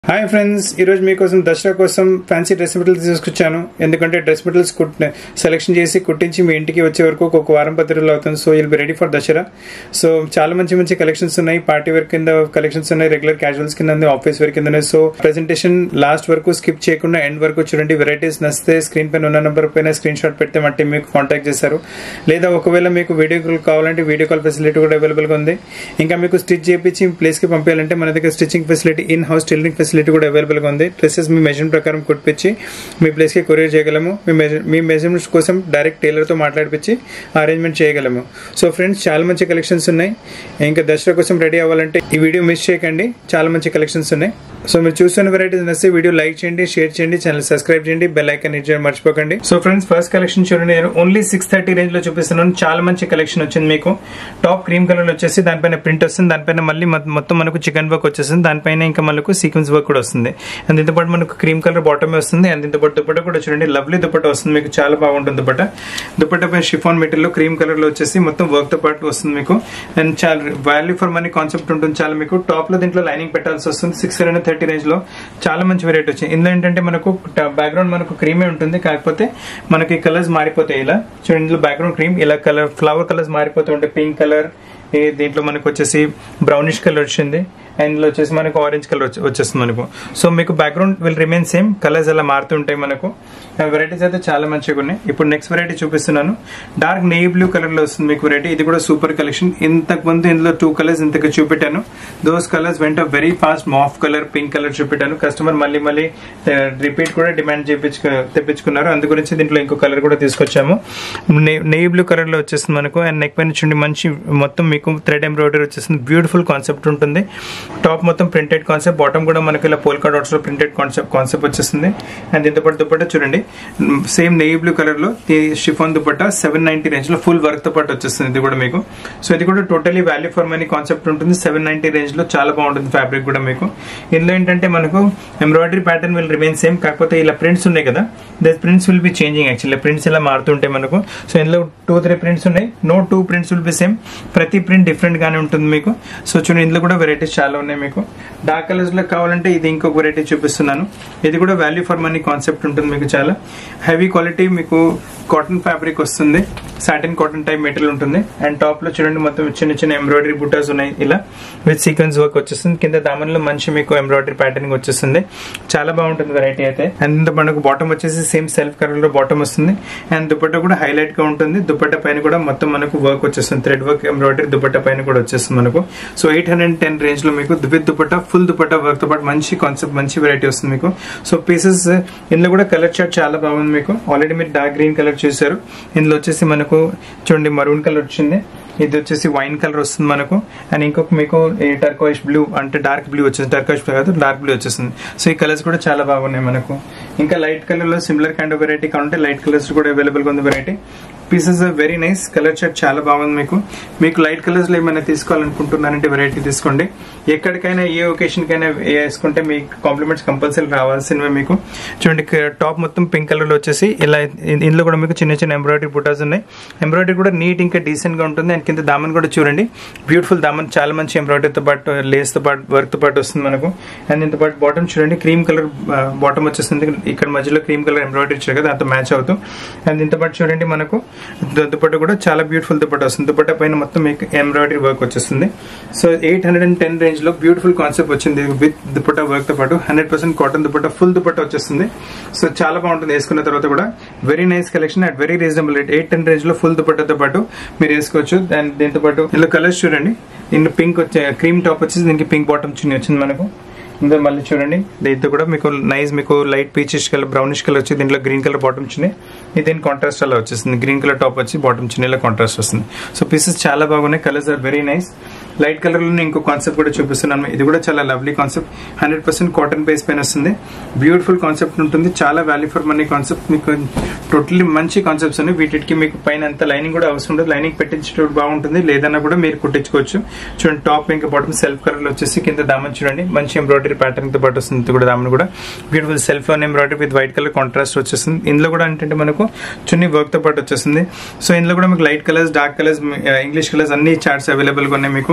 hi friends ఈరోజు మీకోసం దసరా కోసం ఫ్యాన్సీ డ్రెస్ మెటీరియల్స్ తీసుకొచ్చాను ఎందుకంటే డ్రెస్ మెటీరియల్స్ కుట్ సెలెక్షన్ చేసి కుట్టించి మీ ఇంటికి వచ్చే వరకు ఒక వారం పది రోజులు అవుతుంది so will be ready for Dasara so చాలా మంచి మంచి కలెక్షన్స్ ఉన్నాయి పార్టీ వేర్ కింద కలెక్షన్స్ ఉన్నాయి రెగ్యులర్ క్యాజువల్స్ కింద ఉంది ఆఫీస్ వేర్ కింద ఉన్నాయి సో ప్రెజెంటేషన్ లాస్ట్ వరకు స్కిప్ చేయకుండా ఎండ్ వరకు చూడండి వెరైటీస్ నచ్చితే స్క్రీన్ పైన ఉన్న నెంబర్ పైన స్క్రీన్ షాట్ పెడితే మట్టి మీకు కాంటాక్ట్ చేశారు లేదా ఒకవేళ మీకు వీడియో కాల్ కావాలంటే వీడియో కాల్ ఫెసిలిటీ కూడా అవైలబుల్ గా ఉంది ఇంకా మీకు స్టిచ్ చేయించి ప్లేస్ కి పంపించాలంటే మన దగ్గర stitching facility in house tailoring facility కూడా అవైలబుల్ గా ఉంది డ్రెస్సెస్ మీ మెజర్మెంట్ ప్రకారం కుట్టించి మీ ప్లేస్ కి కొరియర్ చేయగలము మీ మెజర్ మీ మెజర్మెంట్స్ కోసం డైరెక్ట్ టైలర్ తో మాట్లాడిపించి అరేంజ్మెంట్ చేయగలము సో ఫ్రెండ్స్ చాలా మంచి కలెక్షన్స్ ఉన్నాయి ఇంకా దసరా కోసం రెడీ అవ్వాలంటే ఈ వీడియో మిస్ చేయకండి చాలా మంచి కలెక్షన్స్ ఉన్నాయి సో మీరు చూస్తున్న వెరైటీస్ నచ్చితే వీడియో లైక్ చేయండి షేర్ చేయండి ఛానల్ సబ్స్క్రైబ్ చేయండి బెల్ ఐకాన్ హిట్ చేయడం మర్చిపోకండి సో ఫ్రెండ్స్ ఫస్ట్ కలెక్షన్ చూడండి నేను ఓన్లీ సిక్స్ థర్టీ రేంజ్ లో చూపిస్తున్నాను చాలా మంచి కలెక్షన్ వచ్చింది మీకు టాప్ క్రీమ్ కలర్ వచ్చేసి దానిపైన ప్రింట్ వస్తుంది దానిపైన మళ్ళీ మొ- మొత్తం మనకు చికెన్ వర్క్ వచ్చేస్తుంది దానిపైన ఇంకా మనకు సీక్వెన్స్ వర్క్ కూడా వస్తుంది అండ్ దీంతో పాటు మనకు క్రీమ్ కలర్ బాటమ్ వస్తుంది అండ్ దీంతో పాటు దుపట్ట కూడా చూడండి లవ్లీ దుపట్ట వస్తుంది మీకు చాలా బాగుంటుంది దుపట్ట దుపట్ట పైన షిఫాన్ మెటీరియల్ లో క్రీమ్ కలర్ లో వచ్చేసి మొత్తం వర్క్ తో పాటు వస్తుంది మీకు అండ్ చాలా వాల్యూ ఫర్ మనీ కాన్సెప్ట్ ఉంటుంది చాలా మీకు టాప్ లో దీంట్లో లైనింగ్ పెట్టాల్సి వస్తుంది సిక్స్ హండ్రెడ్ థర్టీ రేంజ్ లో చాలా మంచి వెరైటీ వచ్చింది ఇందులో ఏంటంటే మనకు బ్యాక్గ్రౌండ్ మనకు క్రీమే ఉంటుంది కాకపోతే మనకి కలర్స్ మారిపోతాయి ఇలా చూడండి ఇందులో బ్యాక్గ్రౌండ్ క్రీమ్ ఇలా కలర్ ఫ్లవర్ కలర్స్ మారిపోతూ ఉంటాయి పింక్ కలర్ దీంట్లో మనకు వచ్చేసి బ్రౌనిష్ కలర్ వచ్చింది అండ్ ఇందులో వచ్చేసి మనకు ఆరెంజ్ కలర్ వచ్చేస్తుంది మనకు సో మీకు background will remain same colours అలా మారుతుంటాయి మనకు వెరైటీస్ అయితే చాలా మంచిగా ఉన్నాయి ఇప్పుడు నెక్స్ట్ వెరైటీ చూపిస్తున్నాను డార్క్ నెయ్యి బ్లూ కలర్ లో వస్తుంది మీకు వెరైటీ ఇది కూడా సూపర్ కలెక్షన్ ఇంతకు ముందు ఇందులో టూ కలర్స్ ఇంతకు చూపెట్టాను దోస్ కలర్స్ వెంట very fast mauve colour pink colour చూపెట్టాను కస్టమర్ మళ్ళీ మళ్ళీ రిపీట్ కూడా డిమాండ్ చేయించుకు తెప్పించుకున్నారు అందు గురించి దీంట్లో ఇంకో కలర్ కూడా తీసుకొచ్చాము నె- నెయ్యి బ్లూ కలర్ లో వచ్చేస్తుంది మనకు అండ్ నెక్ పైన చూడండి మంచి మొత్తం మీకు థ్రెడ్ ఎంబ్రాయిడరీ వచ్చేస్తుంది బ్యూటిఫుల్ కాన్సెప్ట్ ఉంటుంది టాప్ మొత్తం ప్రింటెడ్ కాన్సెప్ట్ బాటమ్ కూడా మనకి ఇలా పోల్కా డాట్స్ లో ప్రింటెడ్ కాన్సెప్ట్ కాన్సెప్ట్ వచ్చేస్తుంది అండ్ దీంతో పాటు దుపట్ట చూడండి సేమ్ నెయ్యి బ్లూ కలర్ లో ఈ chiffon dupatta seven ninety range లో ఫుల్ వర్క్ తో పాటు వచ్చేస్తుంది ఇది కూడా మీకు సో ఇది కూడా totally value for money concept ఉంటుంది సెవెన్ నైన్టీ రేంజ్ లో చాలా బాగుంటుంది ఫ్యాబ్రిక్ కూడా మీకు ఇందులో ఏంటంటే మనకు embroidery pattern will remain same కాకపోతే ఇలా ప్రింట్స్ ఉన్నాయి కదా the prints will be changing actually prints ఇలా మారుతుంటాయి మనకు సో ఇందులో టూ త్రీ ప్రింట్స్ ఉన్నాయి no two prints will B same ప్రతి ప్రింట్ డిఫరెంట్ గానే ఉంటుంది మీకు సో చూడండి ఇందులో కూడా వెరైటీస్ చాలా ఉన్నాయి మీకు డార్క్ కలర్స్ లో కావాలంటే ఇది ఇంకొక వెరైటీ చూపిస్తున్నాను ఇది కూడా వాల్యూ ఫర్ మనీ కాన్సెప్ట్ ఉంటుంది మీకు చాలా హెవీ క్వాలిటీ మీకు కాటన్ ఫ్యాబ్రిక్ వస్తుంది సాటిన్ కాటన్ టైప్ మెటీరియల్ ఉంటుంది అండ్ టాప్ లో చూడండి మొత్తం చిన్న చిన్న ఎంబ్రాయిడరీ బుటాస్ ఉన్నాయి ఇలా విత్ సీక్వెన్స్ వర్క్ వచ్చేస్తుంది కింద దామన్లో మంచి మీకు ఎంబ్రాయిడరీ ప్యాటర్నింగ్ వచ్చేస్తుంది చాలా బాగుంటుంది వెరైటీ అయితే అండ్ ఇంత మనకు బాటమ్ వచ్చేసి సేమ్ సెల్ఫ్ కలర్ లో బాటమ్ వస్తుంది అండ్ దుపట్ట కూడా హైలైట్ గా ఉంటుంది దుపట్ట పైన కూడా మొత్తం మనకు వర్క్ వచ్చేస్తుంది థ్రెడ్ వర్క్ ఎంబ్రాయిడరీ దుపట్ట పైన కూడా వచ్చేస్తుంది మనకు so eight hundred ten range లో మీకు with dupatta full dupatta work తో పాటు మంచి కాన్సెప్ట్ మంచి వెరైటీ వస్తుంది మీకు సో పీసెస్ ఇందులో కూడా కలర్ చార్ట్ చాలా బాగుంది మీకు ఆల్రెడీ మీరు డార్క్ గ్రీన్ కలర్ చూసారు ఇందులో వచ్చేసి మనకు చూడండి మరూన్ కలర్ వచ్చింది ఇది వచ్చేసి వైన్ కలర్ వస్తుంది మనకు అండ్ ఇంకొక మీకు టర్కోయిష్ బ్లూ అంటే డార్క్ బ్లూ వచ్చేసి టర్కోయిష్ కాదు డార్క్ బ్లూ వచ్చేస్తుంది సో ఈ కలర్స్ కూడా చాలా బాగున్నాయి మనకు ఇంకా లైట్ కలర్ లో సిమిలర్ కైండ్ ఆఫ్ వెరైటీ కావాలంటే లైట్ కలర్స్ కూడా అవైలబుల్ గా ఉంది variety pieces very nice colour chart చాలా బాగుంది మీకు మీకు లైట్ కలర్స్ లో ఏమైనా తీసుకోవాలనుకుంటున్నారంటే వెరైటీ తీసుకోండి ఎక్కడికైనా ఏ ఒకేషన్ కైనా వేసుకుంటే మీ కాంప్లిమెంట్స్ కంపల్సరీ రావాల్సినవి మీకు చూడండి టాప్ మొత్తం పింక్ కలర్ లో వచ్చేసి ఇలా ఇ- ఇందులో కూడా మీకు చిన్న చిన్న ఎంబ్రాయిడరీ బుటాస్ ఉన్నాయి ఎంబ్రాయిడరీ కూడా నీట్ ఇంకా డీసెంట్ గా ఉంటుంది అండ్ కింద దామన్ కూడా చూడండి బ్యూటిఫుల్ దామన్ చాలా మంచి ఎంబ్రాయిడరీతో పాటు లేస్ తో పాటు వర్క్ తో పాటు వస్తుంది మనకు అండ్ దీంతో పాటు బాటమ్ చూడండి క్రీమ్ కలర్ బాటమ్ వచ్చేస్తుంది ఇక్కడ మధ్యలో క్రీమ్ కలర్ ఎంబ్రాయిడరీ ఇచ్చారు కదా దాంతో మ్యాచ్ అవుతూ అండ్ దీంతో పాటు చూడండి మనకు దు- దుపట్ట కూడా చాలా బ్యూటిఫుల్ దుపట్ట వస్తుంది దుపట్ట పైన మొత్తం మీకు ఎంబ్రాయిడరీ వర్క్ వచ్చేస్తుంది so eight hundred and ten range లో బ్యూటిఫుల్ కాన్సెప్ట్ వచ్చింది విత్ దుపట్ట వర్క్ తో పాటు hundred percent cotton dupatta full dupatta వచ్చేస్తుంది సో చాలా బాగుంటుంది వేసుకున్న తర్వాత కూడా very nice collection at very reasonable rate eight ten range లో ఫుల్ దుపట్టతో పాటు మీరు వేసుకోవచ్చు అండ్ దీంతో పాటు ఇందులో కలర్స్ చూడండి ఇందులో పింక్ వచ్చే క్రీమ్ టాప్ వచ్చేసి దీనికి పింక్ బాటమ్ చిన్న వచ్చింది మనకు ఇందులో మళ్ళీ చూడండి దీంతో కూడా మీకు నైస్ మీకు light peachish colour brownish colour వచ్చి దీంట్లో గ్రీన్ కలర్ బాటమ్ చిన్న ఇది దీని కాంట్రాస్ట్ అలా వచ్చేస్తుంది గ్రీన్ కలర్ టాప్ వచ్చి బాటమ్ చిన్న ఇలా కాంట్రాస్ట్ వస్తుంది సో పీసెస్ చాలా బాగున్నాయి colours are very nice light colour లో ఇంకో కాన్సెప్ట్ కూడా చూపిస్తున్నాను ఇది కూడా చాలా lovely concept hundred percent cotton base పైన వస్తుంది బ్యూటిఫుల్ కాన్సెప్ట్ ఉంటుంది చాలా వాల్యూ ఫర్ మనీ కాన్సెప్ట్ మీకు టోటల్లీ మంచి కాన్సెప్ట్స్ ఉన్నాయి వీటికి మీకు పైన అంత లైనింగ్ కూడా అవసరం ఉండదు లైనింగ్ పెట్టించేటప్పుడు బాగుంటుంది లేదన్నా కూడా మీరు కుట్టించుకోవచ్చు చూడండి టాప్ ఇంకా బాటమ్ సెల్ఫ్ కలర్ వచ్చేసి కింద దామన్ చూడండి మంచి ఎంబ్రాయిడరీ ప్యాటర్న్ తో పాటు వస్తుంది ఇది కూడా దామన్ కూడా beautiful self lawn embroidery with white colour contrast వచ్చేస్తుంది ఇందులో కూడా ఏంటంటే మనకు చున్నీ వర్క్ తో పాటు వచ్చేస్తుంది సో ఇందులో కూడా మీకు light colours dark colours English colours అన్ని చార్ట్స్ అవైలబుల్ గా ఉన్నాయి మీకు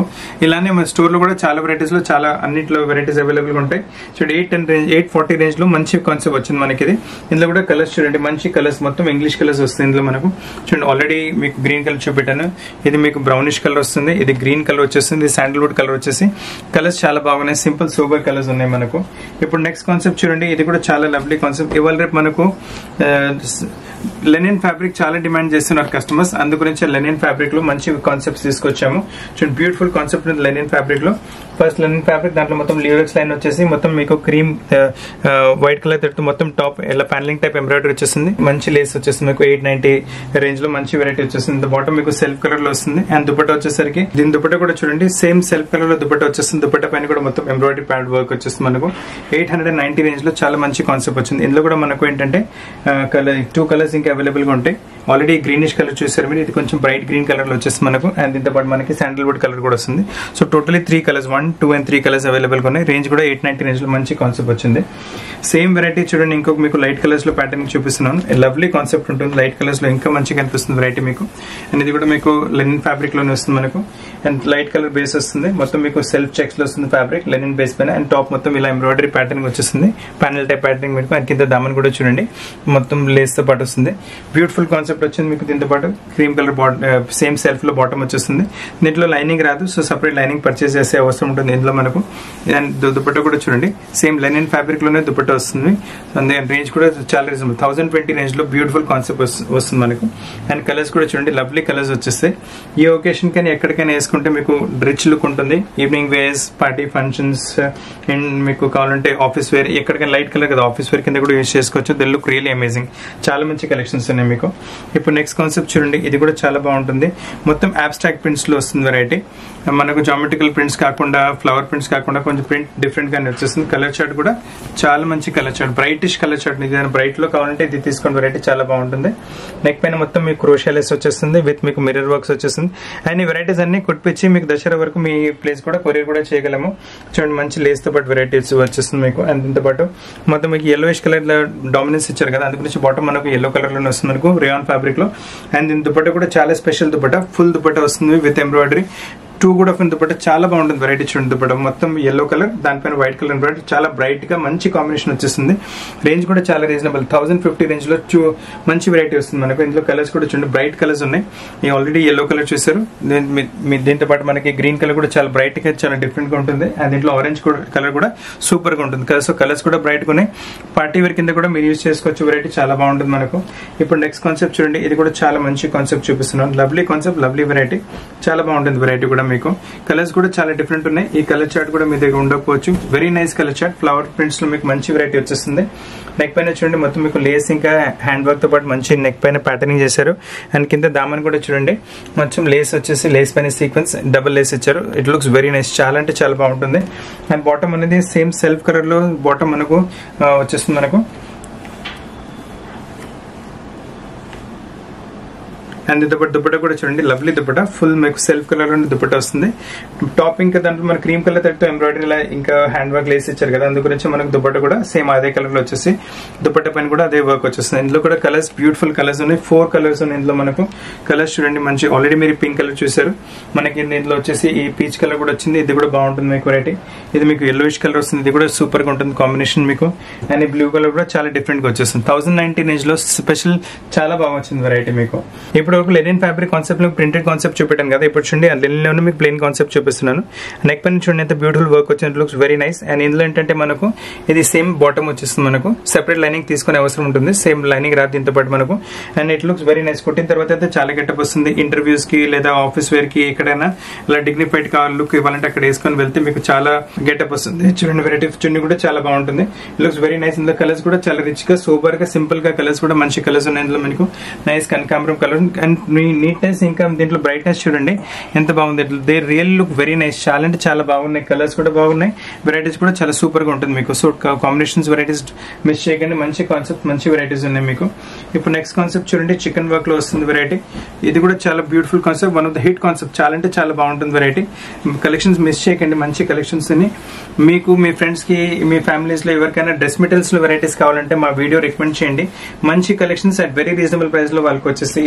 ఇలానే మన స్టోర్ లో కూడా చాలా వెరైటీస్ లో చాలా అన్నిట్లో వెరైటీస్ అవైలబుల్ గా ఉంటాయి చూడండి eight ten range eight forty range లో మంచి కాన్సెప్ట్ వచ్చింది మనకి ఇది ఇందులో కూడా కలర్స్ చూడండి మంచి కలర్స్ మొత్తం ఇంగ్లీష్ కలర్స్ వస్తుంది ఇందులో మనకు చూడండి ఆల్రెడీ మీకు గ్రీన్ కలర్ చూపెట్టాను ఇది మీకు బ్రౌనిష్ కలర్ వస్తుంది ఇది గ్రీన్ కలర్ వచ్చేస్తుంది ఇది శాండల్వుడ్ కలర్ వచ్చేసి కలర్స్ చాలా బాగున్నాయి సింపుల్ సూపర్ కలర్స్ ఉన్నాయి మనకు ఇప్పుడు నెక్స్ట్ కాన్సెప్ట్ చూడండి ఇది కూడా చాలా లవ్లీ కాన్సెప్ట్ ఇవాళ రేపు మనకు లెనిన్ ఫ్యాబ్రిక్ చాలా డిమాండ్ చేస్తున్నారు కస్టమర్స్ అందు గురించి లెనిన్ ఫ్యాబ్రిక్ లో మంచి కాన్సెప్ట్స్ తీసుకొచ్చాము చూడండి బ్యూటిఫుల్ కాన్సెప్ట్ ఉంది లెనిన్ ఫ్యాబ్రిక్ లో ఫస్ట్ లెనిన్ ఫ్యాబ్రిక్ దాంట్లో మొత్తం లీవెక్స్ లైన్ వచ్చేసి మొత్తం మీకు క్రీమ్ వైట్ కలర్ తట్టు మొత్తం టాప్ ఇలా ప్యానలింగ్ టైప్ ఎంబ్రాయిడరీ వచ్చేసింది మంచి లేస్ వచ్చేస్తుంది మీకు ఎయిట్ నైన్టీ రేంజ్ లో మంచి వెరైటీ వచ్చేస్తుంది బాటమ్ మీకు సెల్ఫ్ కలర్ లో వస్తుంది అండ్ దుపట్టా వచ్చేసరికి దీని దుపట్టా కూడా చూడండి సేమ్ సెల్ఫ్ కలర్ లో దుపట్టా వచ్చేస్తుంది దుపట్టా పైన కూడా మొత్తం ఎంబ్రాయిడరీ ప్యాడ్ వర్క్ వచ్చేస్తుంది మనకు eight hundred and ninety range లో చాలా మంచి కాన్సెప్ట్ వచ్చింది ఇందులో కూడా మనకు ఏంటంటే కలర్ టూ కలర్స్ ఇంకా అవైలబుల్ గా ఉంటాయి ఆల్రెడీ గ్రీనిష్ కలర్ చూసారు మీరు ఇది కొంచెం బ్రైట్ గ్రీన్ కలర్ లో వచ్చేస్తుంది మనకు అండ్ దీంతో పాటు మనకి శాండల్వుడ్ కలర్ కూడా వస్తుంది so totally three colours one two and three colours available గా ఉన్నాయి రేంజ్ కూడా ఎయిట్ నైన్టీ రేంజ్ లో మంచి కాన్సెప్ట్ వచ్చింది సేమ్ వెరైటీ చూడండి ఇంకొక మీకు లైట్ కలర్స్ లో ప్యాటర్న్ చూపిస్తున్నాను లవ్లీ కాన్సెప్ట్ ఉంటుంది లైట్ కలర్స్ లో ఇంకా మంచిగా కనిపిస్తుంది వెరైటీ మీకు అండ్ ఇది కూడా మీకు లెనిన్ ఫ్యాబ్రిక్ లోనే వస్తుంది మనకు అండ్ లైట్ కలర్ బేస్ వస్తుంది మొత్తం మీకు సెల్ఫ్ చెక్స్ లో వస్తుంది ఫ్యాబ్రిక్ లెనిన్ బేస్ పైన అండ్ టాప్ మొత్తం ఇలా ఎంబ్రాయిడరీ ప్యాటర్న్ వచ్చేస్తుంది ప్యానల్ టైప్ ప్యాటర్న్ మీకు అండ్ కింద దామన్ కూడా చూడండి మొత్తం లేస్ తో పాటు వస్తుంది బ్యూటిఫుల్ కాన్సెప్ట్ వచ్చింది మీకు దీంతో పాటు క్రీమ్ కలర్ సేమ్ సెల్ఫ్ లో బాటమ్ వచ్చేస్తుంది దీంట్లో లైనింగ్ రాదు సో సపరేట్ లైనింగ్ పర్చేస్ చేసే అవసరం ఉంటుంది ఇందులో మనకు అండ్ దుపట్టా కూడా చూడండి సేమ్ లెనిన్ ఫ్యాబ్రిక్ లోనే దుపట్టా వస్తుంది అండ్ రేంజ్ కూడా చాలా రీజనబుల్ థౌసండ్ ట్వంటీ రేంజ్ లో బ్యూటిఫుల్ కాన్సెప్ట్ వస్తుంది మనకు అండ్ కలర్స్ కూడా చూడండి లవ్లీ కలర్స్ వచ్చేస్తాయి ఈ ఒకేషన్ కానీ ఎక్కడికైనా వేసుకుంటే మీకు రిచ్ లుక్ ఉంటుంది evening wears party functions and మీకు కావాలంటే ఆఫీస్ వేర్ ఎక్కడికైనా లైట్ కలర్ కదా ఆఫీస్ వేర్ కింద కూడా యూజ్ చేసుకోవచ్చు ది లుక్ రియల్లీ అమేజింగ్ చాలా మంచి కలెక్షన్స్ ఉన్నాయి మీకు ఇప్పుడు నెక్స్ట్ కాన్సెప్ట్ చూడండి ఇది కూడా చాలా బాగుంటుంది మొత్తం అబ్స్ట్రాక్ట్ ప్రింట్స్ లో వస్తుంది వెరైటీ మనకు జామెట్రికల్ ప్రింట్స్ కాకుండా ఫ్లవర్ ప్రింట్స్ కాకుండా కొంచెం ప్రింట్ డిఫరెంట్ గానే వచ్చేస్తుంది కలర్ చార్ట్ కూడా చాలా మంచి colour chart brightish colour chart ఇది బ్రైట్ లో కావాలంటే ఇది తీసుకోండి వెరైటీ చాలా బాగుంటుంది నెక్ పైన మొత్తం మీకు క్రోషియాలెస్ వచ్చేస్తుంది విత్ మీకు మిర్రర్ వర్క్స్ వచ్చేస్తుంది అండ్ ఈ వెరైటీస్ అన్ని కుట్టిపించి మీకు దసరా వరకు మీ ప్లేస్ కూడా కొరియర్ కూడా చేయగలము చూడండి మంచి లేస్ తో పాటు వెరైటీస్ వచ్చేస్తుంది మీకు అండ్ దీంతో పాటు మొత్తం మీకు ఎల్లోయిష్ కలర్ డామినెన్స్ ఇచ్చారు కదా అందు గురించి బాటమ్ మనకు ఎల్లో కలర్ లోనే వస్తుంది మనకు రేయాన్ ఫ్యాబ్రిక్ లో అండ్ దీని దుపట్టా కూడా చాలా స్పెషల్ దుపట్టా ఫుల్ దుపట్టా వస్తుంది విత్ ఎంబ్రాయిడరీ టూ కూడా ఫిన్ దుపట్టా చాలా బాగుంటుంది వెరైటీ చూడండి దుపట్టా మొత్తం ఎల్లో కలర్ దానిపైన వైట్ కలర్ ఎంబ్రాయిడరీ చాలా బ్రైట్ గా మంచి కాంబినేషన్ వచ్చేస్తుంది రేంజ్ కూడా చాలా రీజనబుల్ థౌసండ్ ఫిఫ్టీ రేంజ్ లో చూ మంచి వెరైటీ వస్తుంది మనకు ఇందులో కలర్స్ కూడా చూడండి బ్రైట్ కలర్స్ ఉన్నాయి ఈ ఆల్రెడీ ఎల్లో కలర్ చూసారు దీంతో పాటు మనకి గ్రీన్ కలర్ కూడా చాలా బ్రైట్ గా చాలా డిఫరెంట్ గా ఉంటుంది అండ్ దీంట్లో ఆరెంజ్ కలర్ కూడా సూపర్ గా ఉంటుంది కలర్స్ కలర్స్ కూడా బ్రైట్ గా ఉన్నాయి పార్టీ వేర్ కింద కూడా మీరు యూజ్ చేసుకోవచ్చు వెరైటీ చాలా బాగుంటుంది మనకు ఇప్పుడు నెక్స్ట్ కాన్సెప్ట్ చూడండి ఇది కూడా చాలా మంచి కాన్సెప్ట్ చూపిస్తున్నాను లవ్లీ కాన్సెప్ట్ లవ్లీ వెరైటీ చాలా బాగుంటుంది వెరైటీ కూడా మీకు కలర్స్ కూడా చాలా డిఫరెంట్ ఉన్నాయి ఈ కలర్ చార్ట్ కూడా మీ దగ్గర ఉండకపోవచ్చు very nice colour chart flower prints లో మీకు మంచి వెరైటీ వచ్చేస్తుంది నెక్ పైన చూడండి మొత్తం మీకు లేస్ ఇంకా హ్యాండ్ వర్క్ తో పాటు మంచి నెక్ పైన ప్యాటర్నింగ్ చేశారు అండ్ కింద దామన్ కూడా చూడండి మొత్తం లేస్ వచ్చేసి లేస్ పైన సీక్వెన్స్ డబుల్ లేస్ ఇచ్చారు ఇట్ లుక్స్ వెరీ నైస్ చాలా అంటే చాలా బాగుంటుంది అండ్ బాటమ్ అనేది సేమ్ సెల్ఫ్ కలర్ లో బాటమ్ మనకు వచ్చేస్తుంది మనకు అండ్ దుపట్ట దుపట్ట కూడా చూడండి లవ్లీ దుపట్ట ఫుల్ మీకు సెల్ఫ్ కలర్ లో దుపట్ట వస్తుంది టాప్ ఇంకా దాంట్లో మన క్రీమ్ కలర్ తట్టు ఎంబ్రాయిడరీ ఇంకా హ్యాండ్ వర్క్ లేసి ఇచ్చారు కదా అందు గురించి మనకు దుపట్ట కూడా సేమ్ అదే కలర్ లో వచ్చేసి దుపట్ట పైన కూడా అదే వర్క్ వచ్చేస్తుంది ఇందులో కూడా కలర్స్ బ్యూటిఫుల్ కలర్స్ ఉన్నాయి ఫోర్ కలర్స్ ఉన్నాయి ఇందులో మనకు కలర్స్ చూడండి మంచి ఆల్రెడీ మీరు పింక్ కలర్ చూసారు మనకి ఇందులో వచ్చేసి ఈ పీచ్ కలర్ కూడా వచ్చింది ఇది కూడా బాగుంటుంది మీకు వెరైటీ ఇది మీకు ఎల్లోయిష్ కలర్ వస్తుంది ఇది కూడా సూపర్ గా ఉంటుంది కాంబినేషన్ మీకు అండ్ ఈ బ్లూ కలర్ కూడా చాలా డిఫరెంట్ గా వచ్చేస్తుంది థౌసండ్ నైన్టీన్ ఏజ్ లో స్పెషల్ చాలా బాగా వచ్చింది వెరైటీ మీకు ఇప్పుడు వరకు లెనిన్ ఫ్యాబ్రిక్ కాన్సెప్ట్ లో ప్రింటెడ్ కాన్సెప్ట్ చూపెట్టాను కదా ఇప్పుడు చూడండి లెనిన్ లోనే మీకు ప్లెయిన్ కాన్సెప్ట్ చూపిస్తున్నాను నెక్ పైన చూడండి ఎంత బ్యూటిఫుల్ వర్క్ వచ్చింది లుక్స్ వెరీ నైస్ అండ్ ఇందులో ఏంటంటే మనకు ఇది సేమ్ బాటమ్ వచ్చేస్తుంది మనకు సెపరేట్ లైనింగ్ తీసుకునే అవసరం ఉంటుంది సేమ్ లైనింగ్ రాదు దీంతో పాటు మనకు and it looks very nice కుట్టిన తర్వాత అయితే చాలా గెటప్ వస్తుంది ఇంటర్వ్యూస్ కి లేదా ఆఫీస్ వేర్ కి ఎక్కడైనా ఇలా డిగ్నిఫైడ్ కావాలి లుక్ ఇవ్వాలంటే అక్కడ వేసుకొని వెళ్తే మీకు చాలా గెటప్ వస్తుంది చూడండి వెరైటీ చున్నీ కూడా చాలా బాగుంటుంది లుక్స్ వెరీ నైస్ ఇందులో కలర్స్ కూడా చాలా రిచ్ గా సూపర్ గా సింపుల్ గా కలర్స్ కూడా మంచి కలర్స్ ఉన్నాయి ఇందులో మనకు నైస్ కనకాంబరం కలర్ అండ్ నీట్నెస్ ఇంకా దీంట్లో బ్రైట్నెస్ చూడండి ఎంత బాగుంది they real look very nice చాలా అంటే చాలా బాగున్నాయి కలర్స్ కూడా బాగున్నాయి వెరైటీస్ కూడా చాలా సూపర్ గా ఉంటుంది మీకు సో కాంబినేషన్స్ వెరైటీస్ మిస్ చేయకండి మంచి కాన్సెప్ట్ మంచి వెరైటీస్ ఉన్నాయి మీకు ఇప్పుడు నెక్స్ట్ కాన్సెప్ట్ చూడండి చికెన్ వర్క్ లో వస్తుంది వెరైటీ ఇది కూడా చాలా beautiful concept one of the hit concept చాలా అంటే చాలా బాగుంటుంది వెరైటీ కలెక్షన్స్ మిస్ చేయకండి మంచి కలెక్షన్స్ మీకు మీ ఫ్రెండ్స్ కి మీ ఫ్యామిలీస్ లో ఎవరికైనా డ్రెస్ మెటీరియల్స్ లో వెరైటీస్ కావాలంటే మా వీడియో రికమెండ్ చేయండి మంచి collections at very reasonable price లో వాళ్ళకి వచ్చేసి ఇది చూడండి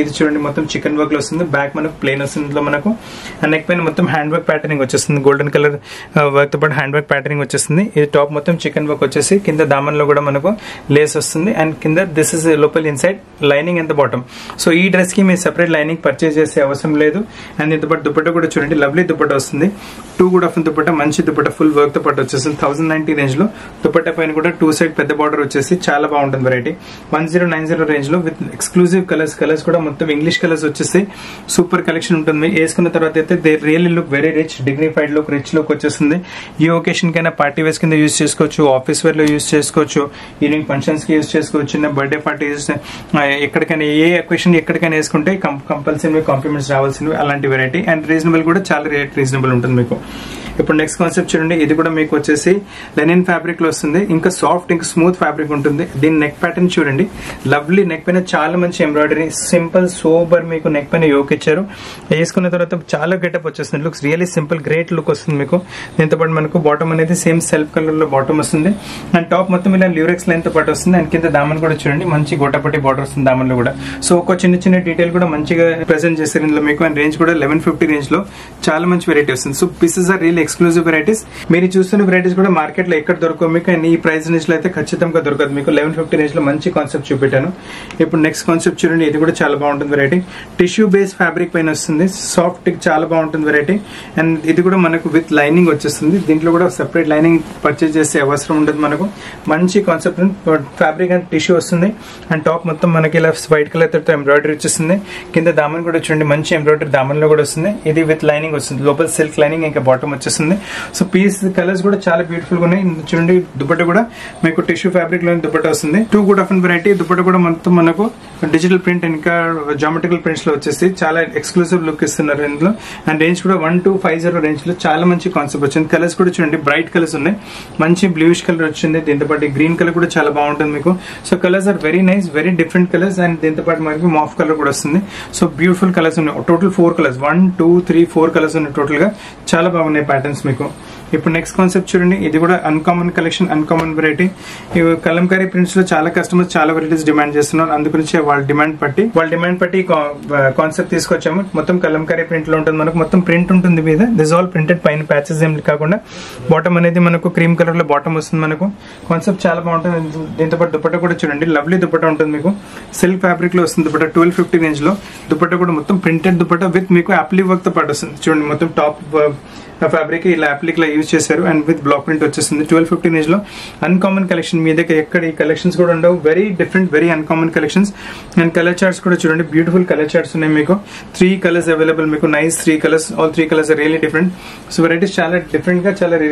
మొత్తం చికెన్ వర్క్ లో వస్తుంది బ్యాక్ మనకు ప్లేన్ వస్తుంది ఇందులో మనకు అండ్ నెక్ పైన మొత్తం హ్యాండ్ వర్క్ ప్యాటర్నింగ్ వచ్చేస్తుంది గోల్డెన్ కలర్ వర్క్ తో పాటు హ్యాండ్ వర్క్ ప్యాటర్నింగ్ వచ్చేస్తుంది ఇది టాప్ మొత్తం చికెన్ వర్క్ వచ్చేసి కింద దామన్లో కూడా మనకు లేస్ వస్తుంది అండ్ కింద దిస్ ఇస్ లోపల inside lining and bottom so ఈ డ్రెస్ కి మీరు సెపరేట్ లైనింగ్ పర్చేస్ చేసే అవసరం లేదు అండ్ దీంతో పాటు దుపట్టా కూడా చూడండి లవ్లీ దుపట్టా వస్తుంది టూ కూడా ఆఫ్ దుపట్టా మంచి దుపట్టా ఫుల్ వర్క్ తో పాటు వచ్చేస్తుంది థౌసండ్ నైన్టీ రేంజ్ లో దుపట్టా పైన కూడా టూ సైడ్ పెద్ద బార్డర్ వచ్చేసి చాలా బాగుంటుంది variety one zero nine zero range లో విత్ ఎక్స్క్లూజివ్ కలర్స్ కలర్స్ కూడా మొత్తం ఇంగ్లీష్ కలర్స్ వచ్చేసి సూపర్ కలెక్షన్ ఉంటుంది వేసుకున్న తర్వాత అయితే they really look very rich dignified look rich look వచ్చేస్తుంది ఈ ఒకేషన్ కైనా పార్టీ వేస్ కింద యూస్ చేసుకోవచ్చు ఆఫీస్ వేర్ లో యూస్ చేసుకోవచ్చు ఈవినింగ్ ఫంక్షన్స్ కి యూస్ చేసుకోవచ్చు చిన్న బర్త్డే పార్టీస్ ఎక్కడికైనా ఏ ఒకేషన్ ఎక్కడికైనా వేసుకుంటే కంపల్సరీ కాంప్లిమెంట్స్ రావాల్సినవి అలాంటి వెరైటీ అండ్ రీజనబుల్ కూడా చాలా రేట్ రీజనబుల్ ఉంటుంది మీకు ఇప్పుడు నెక్స్ట్ కాన్సెప్ట్ చూడండి ఇది కూడా మీకు వచ్చేసి లెనిన్ ఫ్యాబ్రిక్ లో వస్తుంది ఇంకా సాఫ్ట్ ఇంకా స్మూత్ ఫ్యాబ్రిక్ ఉంటుంది దీని నెక్ ప్యాటర్న్ చూడండి లవ్లీ నెక్ పైన చాలా మంచి ఎంబ్రాయిడరీ సింపుల్ సోబర్ మీకు నెక్ పైన యోక్ ఇచ్చారు వేసుకున్న తర్వాత చాలా గెటప్ వచ్చేస్తుంది looks really simple great look వస్తుంది మీకు దీంతో పాటు మనకు బాటమ్ అనేది సేమ్ సెల్ఫ్ కలర్ లో బాటమ్ వస్తుంది అండ్ టాప్ మొత్తం ఇలా ల్యూరెక్స్ లైన్ తో పాటు వస్తుంది అండ్ కింద దామన్ కూడా చూడండి మంచి గోటపట్టి బార్డర్ వస్తుంది దామన్ లో కూడా సో ఒక చిన్న చిన్న డీటెయిల్ కూడా మంచిగా ప్రెసెంట్ చేశారు ఇందులో మీకు అండ్ రేంజ్ కూడా లెవెన్ ఫిఫ్టీ రేంజ్ లో చాలా మంచి వెరైటీ వస్తుంది so pieces are real exclusive varieties మీరు చూస్తున్న వెరైటీస్ కూడా మార్కెట్ లో ఎక్కడ దొరకవు మీకు అండ్ ఈ ప్రైస్ రేంజ్ లో అయితే ఖచ్చితంగా దొరకదు మీకు లెవెన్ ఫిఫ్టీ రేంజ్ లో మంచి కాన్సెప్ట్ చూపెట్టాను ఇప్పుడు నెక్స్ట్ కాన్సెప్ట్ చూడండి ఇది కూడా చాలా బాగుంటుంది వెరైటీ టిష్యూ బేస్ ఫ్యాబ్రిక్ పైన వస్తుంది సాఫ్ట్ చాలా బాగుంటుంది వెరైటీ అండ్ ఇది కూడా మనకు విత్ లైనింగ్ వచ్చేస్తుంది దీంట్లో కూడా సెపరేట్ లైనింగ్ పర్చేస్ చేసే అవసరం ఉండదు మనకు మంచి కాన్సెప్ట్ ఫ్యాబ్రిక్ అండ్ టిష్యూ వస్తుంది అండ్ టాప్ మొత్తం మనకి ఇలా వైట్ కలర్ తో ఎంబ్రాయిడరీ వచ్చేస్తుంది కింద దామన్ కూడా చూడండి మంచి ఎంబ్రాయిడరీ దామన్ లో కూడా వస్తుంది ఇది విత్ లైనింగ్ వస్తుంది లోపల సిల్క్ లైనింగ్ ఇంకా బాటమ్ వచ్చేస్తుంది సో పీస్ కలర్స్ కూడా చాలా బ్యూటిఫుల్ గా ఉన్నాయి ఇందులో చూడండి దుపట్ట కూడా మీకు టిష్యూ ఫ్యాబ్రిక్ లో దుపట్ట వస్తుంది too good of variety dupatta కూడా మొత్తం మనకు డిజిటల్ ప్రింట్ ఇంకా జామెట్రికల్ ప్రింట్స్ లో వచ్చేసి చాలా ఎక్స్క్లూసివ్ లుక్ ఇస్తున్నారు ఇందులో అండ్ రేంజ్ కూడా one two five zero range లో చాలా మంచి కాన్సెప్ట్ వచ్చింది కలర్స్ కూడా చూడండి బ్రైట్ కలర్స్ ఉన్నాయి మంచి బ్లూయిష్ కలర్ వచ్చింది దీంతో పాటు గ్రీన్ కలర్ కూడా చాలా బాగుంటుంది మీకు so colours are very nice very different colours and దీంతో పాటు మనకి మాఫ్ కలర్ కూడా వస్తుంది సో బ్యూటిఫుల్ కలర్స్ ఉన్నాయి total four colours one two three four colours ఉన్నాయి టోటల్ గా చాలా బాగున్నాయి ప్యాటర్న్స్ మీకు ఇప్పుడు నెక్స్ట్ కాన్సెప్ట్ చూడండి ఇది కూడా అన్కామన్ కలెక్షన్ అన్కామన్ వెరైటీ ఇవి కలంకారీ ప్రింట్స్ లో చాలా కస్టమర్స్ చాలా వెరైటీస్ డిమాండ్ చేస్తున్నారు అందుగురించి వాళ్ళ డిమాండ్ బట్టి వాళ్ళ డిమాండ్ బట్టి కాన్సెప్ట్ తీసుకొచ్చాము మొత్తం కలంకారీ ప్రింట్ లో ఉంటుంది మనకు మొత్తం ప్రింట్ ఉంటుంది మీద దిస్ ఆల్ ప్రింటెడ్ పైన ప్యాచెస్ ఏం కాకుండా బాటమ్ అనేది మనకు క్రీమ్ కలర్ లో బాటమ్ వస్తుంది మనకు కాన్సెప్ట్ చాలా బాగుంటుంది దీంతో పాటు దుపట్ట కూడా చూడండి లవ్లీ దుపట్ట ఉంటుంది మీకు సిల్క్ ఫ్యాబ్రిక్ లో వస్తుంది దుపట్ట ట్వెల్వ్ ఫిఫ్టీ రేంజ్ లో దుపట్ట కూడా మొత్తం ప్రింటెడ్ దుపట్ట విత్ మీకు యాప్లీ వర్క్ తో పాటు వస్తుంది చూడండి మొత్తం టాప్ ఫ్యాబ్రిక్ ఇలా అప్లిక్ లా యూజ్ చేశారు అండ్ విత్ బ్లాక్ ప్రింట్ వచ్చేస్తుంది ట్వెల్వ్ ఫిఫ్టీ రేంజ్ లో అన్కామన్ కలెక్షన్ మీ దగ్గర ఎక్కడ ఈ కలెక్షన్స్ కూడా ఉండవు very different very uncommon collections and colour charts కూడా చూడండి బ్యూటిఫుల్ కలర్ చార్ట్స్ ఉన్నాయి మీకు త్రీ కలర్స్ అవైలబుల్ మీకు nice three colours all three colours really different so varieties చాలా డిఫరెంట్ గా చాలా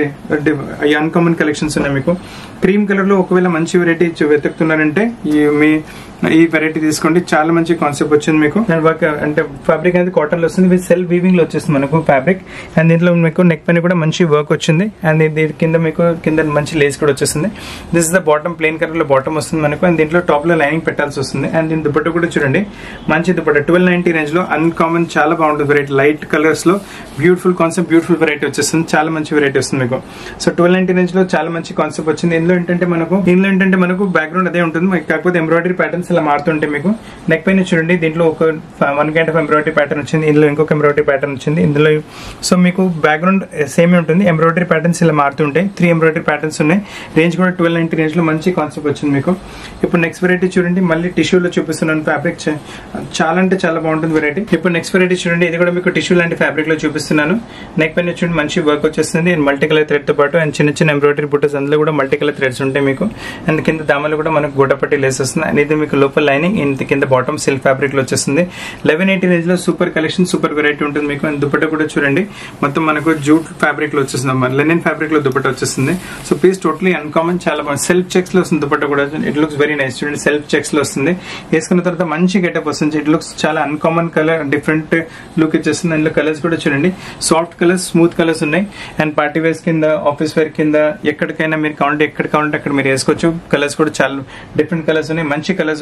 ఈ అన్కామన్ కలెక్షన్స్ ఉన్నాయి మీకు క్రీమ్ కలర్ లో ఒకవేళ మంచి వెరైటీ వెతుకుతున్నారంటే ఈ మీ ఈ వెరైటీ తీసుకోండి చాలా మంచి కాన్సెప్ట్ వచ్చింది మీకు అండ్ వర్క్ అంటే ఫ్యాబ్రిక్ అనేది కాటన్ లో వస్తుంది విత్ సెల్ఫ్ వీవింగ్ లో వచ్చేస్తుంది మనకు ఫ్యాబ్రిక్ అండ్ దీంట్లో మీకు నెక్ పైన కూడా మంచి వర్క్ వచ్చింది అండ్ దీని కింద మీకు కింద మంచి లేస్ కూడా వచ్చేస్తుంది this is the bottom plain colour లో బాటమ్ వస్తుంది మనకు అండ్ దీంట్లో టాప్ లో లైనింగ్ పెట్టాల్సి వస్తుంది అండ్ దీని దుపట్ట కూడా చూడండి మంచి దుపట్ట ట్వెల్వ్ నైన్టీ రేంజ్ లో అన్కామన్ చాలా బాగుంటుంది వెరైటీ లైట్ కలర్స్ లో బ్యూటిఫుల్ కాన్సెప్ట్ బ్యూటిఫుల్ వెరైటీ వచ్చేస్తుంది చాలా మంచి వెరైటీ వస్తుంది మీకు సో ట్వెల్వ్ నైన్టీ రేంజ్ లో చాలా మంచి కాన్సెప్ట్ వచ్చింది ఇందులో ఏంటంటే మనకు ఇందులో ఏంటంటే మనకు బ్యాక్గ్రౌండ్ అదే ఉంటుంది మీకు కాకపోతే ఎంబ్రాయిడరీ ప్యాటర్న్స్ ఇలా మారుతుంటాయి మీకు నెక్ పైన చూడండి దీంట్లో ఒక one kind of embroidery pattern వచ్చింది ఇందులో ఇంకొక ఎంబ్రాయిడరీ ప్యాటర్న్ వచ్చింది ఇందులో సో మీకు బ్యాక్గ్రౌండ్ సేమ్ ఉంటుంది ఎంబ్రాయిడరీ ప్యాటర్న్స్ ఇలా మారుతుంటాయి త్రీ ఎంబ్రాయిడరీ ప్యాటర్న్స్ ఉన్నాయి రేంజ్ కూడా ట్వెల్వ్ నైన్టీ రేంజ్ లో మంచి కాన్సెప్ట్ వచ్చింది మీకు ఇప్పుడు నెక్స్ట్ వెరైటీ చూడండి మళ్ళీ టిష్యూలో చూపిస్తున్నాను ఫ్యాబ్రిక్ చాలా అంటే చాలా బాగుంటుంది వెరైటీ ఇప్పుడు నెక్స్ట్ వెరైటీ చూడండి ఇది కూడా మీకు టిష్యూ లాంటి ఫ్యాబ్రిక్ లో చూపిస్తున్నాను నెక్ పైన చూడండి మంచి వర్క్ వచ్చేస్తుంది మల్టీ కలర్ థ్రెడ్ తో పాటు అండ్ చిన్న చిన్న ఎంబ్రాయిడరీ బుట్టస్ అందులో కూడా మల్టీ కలర్ థ్రెడ్స్ ఉంటాయి మీకు అండ్ కింద దామలు కూడా మనకు గోడపట్టి లేస్ వస్తుంది అండ్ ఇది మీకు లోపల లైనింగ్ ఇంత కింద బాటమ్ సిల్క్ ఫ్యాబ్రిక్ లో వచ్చేస్తుంది లెవెన్ ఎయిటీ రేంజ్ లో సూపర్ కలెక్షన్ సూపర్ వెరైటీ ఉంటుంది మీకు అండ్ దుపట్ట కూడా చూడండి మొత్తం మనకు జూట్ ఫ్యాబ్రిక్ లో వచ్చేస్తుంది లెనిన్ ఫ్యాబ్రిక్ లో దుపట్ట వచ్చేస్తుంది సో పీస్ టోటలీ అన్కామన్ చాలా బాగుంది సెల్ఫ్ చెక్స్ లో వస్తుంది దుపట్ట కూడా ఇట్ లుక్స్ వెరీ నైస్ చూడండి సెల్ఫ్ చెక్స్ లో వస్తుంది వేసుకున్న తర్వాత మంచి గెటప్ వస్తుంది ఇట్ లుక్స్ చాలా అన్కామన్ కలర్ డిఫరెంట్ లుక్ ఇచ్చేస్తుంది అందులో కలర్స్ కూడా చూడండి సాఫ్ట్ కలర్స్ స్మూత్ కలర్స్ ఉన్నాయి అండ్ పార్టీ వేర్స్ కింద ఆఫీస్ వేర్ కింద ఎక్కడికైనా మీరు కావాలంటే ఎక్కడ కావాలంటే అక్కడ మీరు వేసుకోవచ్చు కలర్స్ కూడా చాలా డిఫరెంట్ కలర్స్ ఉన్నాయి మంచి కలర్స్ ఉన్నాయి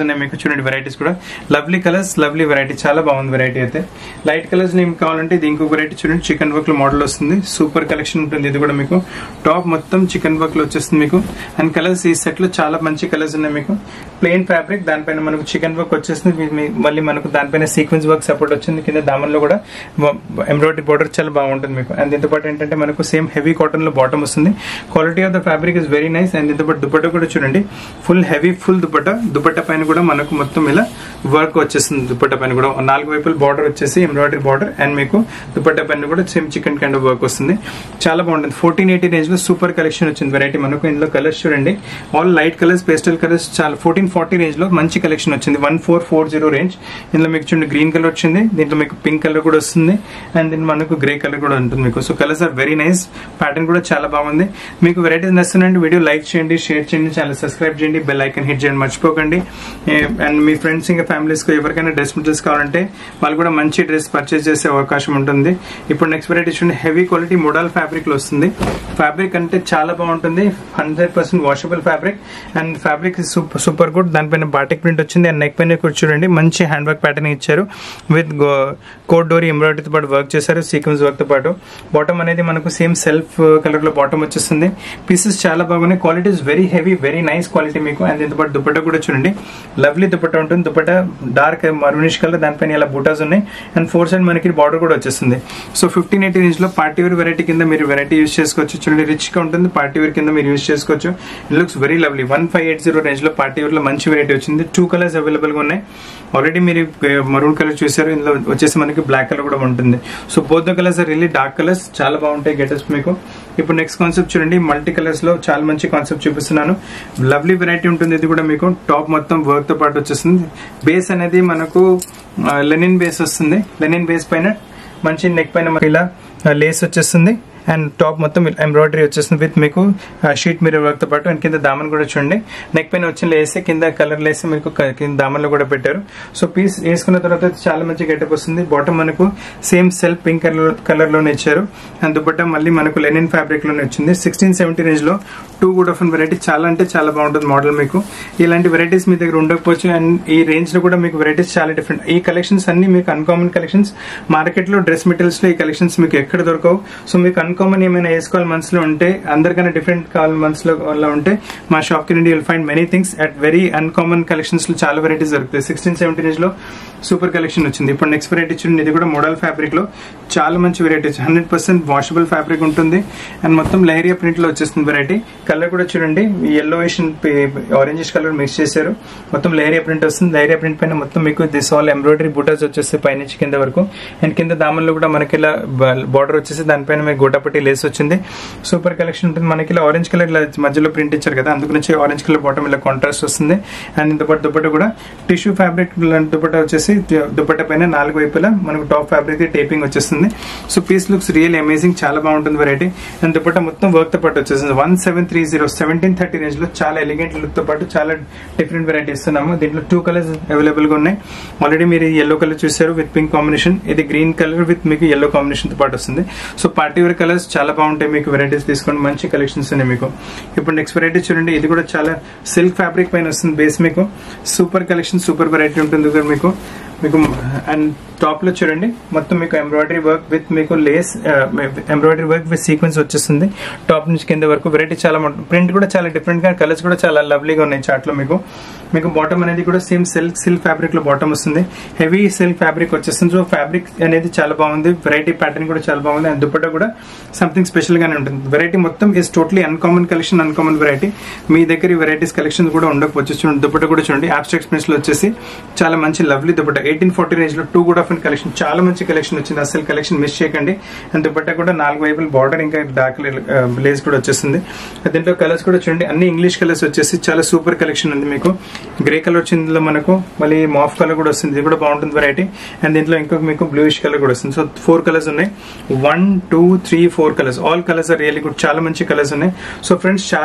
ఉన్నాయి మీకు చూడండి వెరైటీస్ కూడా లవ్లీ కలర్స్ లవ్లీ వెరైటీ చాలా బాగుంది వెరైటీ అయితే లైట్ కలర్స్ ఏం కావాలంటే ఇది ఇంకొక వెరైటీ చూడండి చికెన్ వర్క్ లో మోడల్ వస్తుంది సూపర్ కలెక్షన్ ఉంటుంది ఇది కూడా మీకు టాప్ మొత్తం చికెన్ వర్క్ లో వచ్చేస్తుంది మీకు అండ్ కలర్స్ ఈ సెట్ లో చాలా మంచి కలర్స్ ఉన్నాయి మీకు ప్లెయిన్ ఫ్యాబ్రిక్ దానిపైన మనకు చికెన్ వర్క్ వచ్చేస్తుంది మీ- మీ- మళ్ళీ మనకు దానిపైన సీక్వెన్స్ వర్క్ సపోర్ట్ వచ్చింది కింద దామన్లో కూడా ఎంబ్రాయిడరీ బార్డర్ చాలా బాగుంటుంది మీకు అండ్ దీంతో పాటు ఏంటంటే మనకు సేమ్ హెవీ కాటన్ లో బాటమ్ వస్తుంది quality of the fabric is very nice and దీంతో పాటు దుపట్టా కూడా చూడండి full heavy full dupatta dupatta పైన కూడా మనకు మొత్తం ఇలా వర్క్ వచ్చేస్తుంది దుపట్టా పైన కూడా నాలుగు వైపుల బార్డర్ వచ్చేసి ఎంబ్రాయిడరీ బార్డర్ అండ్ మీకు దుపట్టా పైన కూడా same chikan kind of work వస్తుంది చాలా బాగుంటుంది ఫోర్టీన్ ఎయిటీ రేంజ్ లో సూపర్ కలెక్షన్ వచ్చింది వెరైటీ మనకు ఇందులో కలర్స్ చూడండి all light colours pastel colours చాలా ఫోర్టీన్ ఫార్టీ రేంజ్ లో మంచి కలెక్షన్ వచ్చింది one four four zero range ఇందులో మీకు చూడండి గ్రీన్ కలర్ వచ్చింది దీంట్లో మీకు పింక్ కలర్ కూడా వస్తుంది అండ్ దీని మనకు గ్రే కలర్ కూడా ఉంటుంది మీకు so colours are very nice pattern కూడా చాలా బాగుంది మీకు వెరైటీస్ నచ్చునండి వీడియో లైక్ చేయండి షేర్ చేయండి ఛానల్ సబ్స్క్రైబ్ చేయండి బెల్ ఐకన్ హిట్ చేయండి మర్చిపోకండి అండ్ మీ ఫ్రెండ్స్ ఇంకా ఫ్యామిలీస్ కు ఎవరికైనా డ్రెస్ మెటీరియల్స్ కావాలంటే వాళ్ళు కూడా మంచి డ్రెస్ పర్చేస్ చేసే అవకాశం ఉంటుంది ఇప్పుడు నెక్స్ట్ వెరైటీ చూడండి హెవీ క్వాలిటీ మోడల్ ఫ్యాబ్రిక్ లో వస్తుంది ఫ్యాబ్రిక్ అంటే చాలా బాగుంటుంది hundred percent washable fabric and fabric super super good దానిపైన బాటిక్ ప్రింట్ వచ్చింది అండ్ నెక్ పైన కూడా చూడండి మంచి హ్యాండ్ వర్క్ ప్యాటర్న్ ఇచ్చారు విత్ కోడ్ డోరీ ఎంబ్రాయిడరీతో పాటు వర్క్ చేశారు సీక్వెన్స్ వర్క్ తో పాటు బాటమ్ అనేది మనకు సేమ్ సెల్ఫ్ కలర్ లో బాటమ్ వచ్చేస్తుంది పీసెస్ చాలా బాగున్నాయి quality is very heavy very nice quality మీకు అండ్ దీంతో పాటు దుపట్టా కూడా చూడండి లవ్లీ దుపట్టా ఉంటుంది దుపట్టా డార్క్ మరూనిష్ కలర్ దానిపైన ఇలా బూటాస్ ఉన్నాయి అండ్ ఫోర్ సైడ్ మనకి బార్డర్ కూడా వచ్చేస్తుంది సో ఫిఫ్టీన్ ఎయిటీ రేంజ్ లో పార్టీ వేర్ వెరైటీ కింద మీరు వెరైటీ యూస్ చేసుకోవచ్చు చూడండి రిచ్ గా ఉంటుంది పార్టీ వేర్ కింద మీరు యూస్ చేసుకోవచ్చు it looks very lovely one five eight zero range లో పార్టీ వేర్ లో మంచి వెరైటీ వచ్చింది టూ కలర్స్ అవైలబుల్ గా ఉన్నాయి ఆల్రెడీ మీరు మరూన్ కలర్ చూసారు ఇందులో వచ్చేసి మనకి బ్లాక్ కలర్ కూడా ఉంటుంది so both the colours really dark colours చాలా బాగుంటాయి గెటర్స్ మీకు ఇప్పుడు నెక్స్ట్ కాన్సెప్ట్ చూడండి మల్టీ కలర్స్ లో చాలా మంచి కాన్సెప్ట్ చూపిస్తున్నాను లవ్లీ వెరైటీ ఉంటుంది ఇది కూడా మీకు టాప్ మొత్తం వర్క్ తో పాటు వచ్చేస్తుంది బేస్ అనేది మనకు లెనిన్ బేస్ వస్తుంది లెనిన్ బేస్ పైన మంచి నెక్ పైన మనకి ఇలా లేస్ వచ్చేస్తుంది అండ్ టాప్ మొత్తం ఎంబ్రాయిడరీ వచ్చేస్తుంది విత్ మీకు షీట్ మిర్రర్ వర్క్ తో పాటు అండ్ కింద దామన్ కూడా చూడండి నెక్ పైన వచ్చిన లేసి కింద కలర్ లేసి మీకు క- కింద దామన్లో కూడా పెట్టారు సో పీస్ వేసుకున్న తర్వాత చాలా మంచి గెటప్ వస్తుంది బాటమ్ మనకు same self pink colour colour లోనే ఇచ్చారు అండ్ దుపట్టా మళ్ళీ మనకు లెనిన్ ఫ్యాబ్రిక్ లోనే వచ్చింది సిక్స్టీన్ సెవెంటీ రేంజ్ లో టూ గుడ్ ఆఫ్ వెరైటీ చాలా అంటే చాలా బాగుంటుంది మోడల్ మీకు ఇలాంటి వెరైటీస్ మీ దగ్గర ఉండకపోవచ్చు అండ్ ఈ రేంజ్ లో కూడా మీకు వెరైటీస్ చాలా డిఫరెంట్ ఈ కలెక్షన్స్ అన్ని మీకు అన్కామన్ కలెక్షన్స్ మార్కెట్ లో డ్రెస్ మెటీరియల్స్ లో ఈ కలెక్షన్స్ మీకు ఎక్కడ దొరకవు సో మీకు అన్కామన్ ఏమైనా వేసుకోవాలి మనసులో ఉంటే అందరికన్నా డిఫరెంట్ కావాలి మనసులో వల్ల ఉంటే మా షాప్ కి రండి you'll find many things at very uncommon collections లో చాలా వెరైటీస్ దొరుకుతాయి సిక్స్టీన్ సెవెంటీ రేంజ్ లో సూపర్ కలెక్షన్ వచ్చింది ఇప్పుడు నెక్స్ట్ వెరైటీ చూడండి ఇది కూడా మోడల్ ఫ్యాబ్రిక్ లో చాలా మంచి varieties hundred percent washable fabric ఉంటుంది అండ్ మొత్తం లహరియా ప్రింట్ లో వచ్చేస్తుంది వెరైటీ కలర్ కూడా చూడండి ఎల్లోయిష్ ఆరెంజిష్ కలర్ మిక్స్ చేశారు మొత్తం లహరియా ప్రింట్ వస్తుంది లహరియా ప్రింట్ పైన మొత్తం మీకు దిస్ ఆల్ ఎంబ్రాయిడరీ బూటాస్ వచ్చేస్తాయి పైనుంచి కింద వరకు అండ్ కింద దామన్లో కూడా మనకి ఇలా బార్డర్ వచ్చేసి దానిపైన మీకు గోటాపట్టి లేస్ వచ్చింది సూపర్ కలెక్షన్ ఉంటుంది మనకి ఇలా ఆరెంజ్ కలర్ ఇలా మధ్యలో ప్రింట్ ఇచ్చారు కదా అందుకు నుంచి ఆరెంజ్ కలర్ బాటమ్ ఇలా కాంట్రాస్ట్ వస్తుంది అండ్ దుపట్ట దుపట్ట కూడా టిష్యూ ఫ్యాబ్రిక్ దుపట్ట వచ్చేసి దుపట్ట పైన నాలుగు వైపులా మనకు టాప్ ఫ్యాబ్రిక్ టేపింగ్ వచ్చేస్తుంది so piece looks real amazing చాలా బాగుంటుంది వెరైటీ అండ్ దుపట్ట మొత్తం వర్క్ తో పాటు వచ్చేసింది one seven three zero seventeen thirty range లో చాలా ఎలిగెంట్ లుక్ తో పాటు చాలా డిఫరెంట్ వెరైటీ ఇస్తున్నాము దీంట్లో టూ కలర్స్ అవైలబుల్ గా ఉన్నాయి ఆల్రెడీ మీరు ఎల్లో కలర్ చూసారు విత్ పింక్ కాంబినేషన్ ఇది గ్రీన్ కలర్ విత్ మీకు ఎల్లో కాంబినేషన్ తో పాటు వస్తుంది సో పార్టీ వేర్ కలర్స్ చాలా బాగుంటాయి మీకు వెరైటీస్ తీసుకోండి మంచి కలెక్షన్స్ ఉన్నాయి మీకు ఇప్పుడు నెక్స్ట్ వెరైటీ చూడండి ఇది కూడా చాలా సిల్క్ ఫ్యాబ్రిక్ పైన వస్తుంది బేస్ మీకు సూపర్ కలెక్షన్ సూపర్ వెరైటీ ఉంటుంది ఇక్కడ మీకు మీకు అండ్ టాప్ లో చూడండి మొత్తం మీకు ఎంబ్రాయిడరీ వర్క్ విత్ మీకు lace embroidery work with sequence వచ్చేస్తుంది టాప్ నుంచి కింద వరకు వెరైటీ చాలా ప్రింట్ కూడా చాలా డిఫరెంట్ గా కలర్స్ కూడా చాలా లవ్లీగా ఉన్నాయి చాట్ లో మీకు మీకు బాటమ్ అనేది కూడా సేమ్ సిల్క్ సిల్క్ ఫ్యాబ్రిక్ లో బాటమ్ వస్తుంది హెవీ సిల్క్ ఫ్యాబ్రిక్ వచ్చేస్తుంది సో ఫ్యాబ్రిక్ అనేది చాలా బాగుంది వెరైటీ ప్యాటర్న్ కూడా చాలా బాగుంది అండ్ దుపట్టా కూడా సంథింగ్ స్పెషల్ గానే ఉంటుంది వెరైటీ మొత్తం is totally uncommon collection uncommon variety మీ దగ్గర ఈ వెరైటీస్ కలెక్షన్ కూడా ఉండకపోవచ్చు చూడండి దుపట్టా కూడా చూడండి ఆబ్స్ట్రాక్ట్ ప్రింట్స్ లో వచ్చేసి చాలా మంచి lovely dupatta eighteen forty range లో టూ కూడా ఆఫ్ కలెక్షన్ చాలా మంచి కలెక్షన్ వచ్చింది అసలు కలెక్షన్ మిస్ చేయకండి అండ్ దుపట్టా కూడా నాలుగు వైపులు బార్డర్ ఇంకా డార్క్ బ్లేజ్ కూడా వచ్చేస్తుంది దీంట్లో కలర్స్ కూడా చూడండి అన్ని ఇంగ్లీష్ కలర్స్ వచ్చేసి చాలా సూపర్ కలెక్షన్ ఉంది మీకు గ్రే కలర్ వచ్చింది ఇందులో మనకు మళ్ళీ మాఫ్ కలర్ కూడా వస్తుంది ఇది కూడా బాగుంటుంది వెరైటీ అండ్ దీంట్లో ఇంకొక మీకు బ్లూయిష్ కలర్ కూడా వస్తుంది సో ఫోర్ కలర్స్ ఉన్నాయి one two three four colours all colours are really good చాలా మంచి కలర్స్ ఉన్నాయి సో ఫ్రెండ్స్ చాలా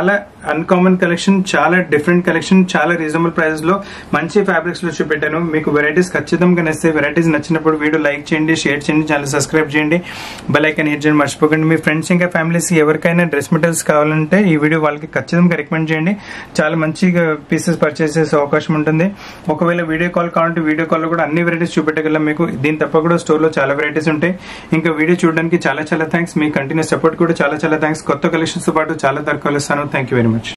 అన్కామన్ కలెక్షన్ చాలా డిఫరెంట్ కలెక్షన్ చాలా రీజనబుల్ ప్రైసెస్ లో మంచి ఫ్యాబ్రిక్స్ లో చూపెట్టాను మీకు వెరైటీస్ ఖచ్చితంగా నచ్చితే వెరైటీస్ నచ్చినప్పుడు వీడియో లైక్ చేయండి షేర్ చేయండి ఛానల్ సబ్స్క్రైబ్ చేయండి బెల్ ఐకాన్ హిట్ చేయండి మర్చిపోకండి మీ ఫ్రెండ్స్ ఇంకా ఫ్యామిలీస్ ఎవరికైనా డ్రెస్ మెటీరియల్స్ కావాలంటే ఈ వీడియో వాళ్ళకి ఖచ్చితంగా రికమెండ్ చేయండి చాలా మంచిగా పీసెస్ పర్చేస్ చేసే అవకాశం ఉంటుంది ఒకవేళ వీడియో కాల్ కావాలంటే వీడియో కాల్ లో కూడా అన్ని వెరైటీస్ చూపెట్టగలం మీకు దీని తప్ప కూడా స్టోర్ లో చాలా వెరైటీస్ ఉంటాయి ఇంకా వీడియో చూడడానికి చాలా చాలా థ్యాంక్స్ మీ కంటిన్యూ సపోర్ట్ కూడా చాలా చాలా థ్యాంక్స్ కొత్త కలెక్షన్స్ తో పాటు చాలా తక్కువ ఇస్తాను థ్యాంక్ యూ వెరీ మచ్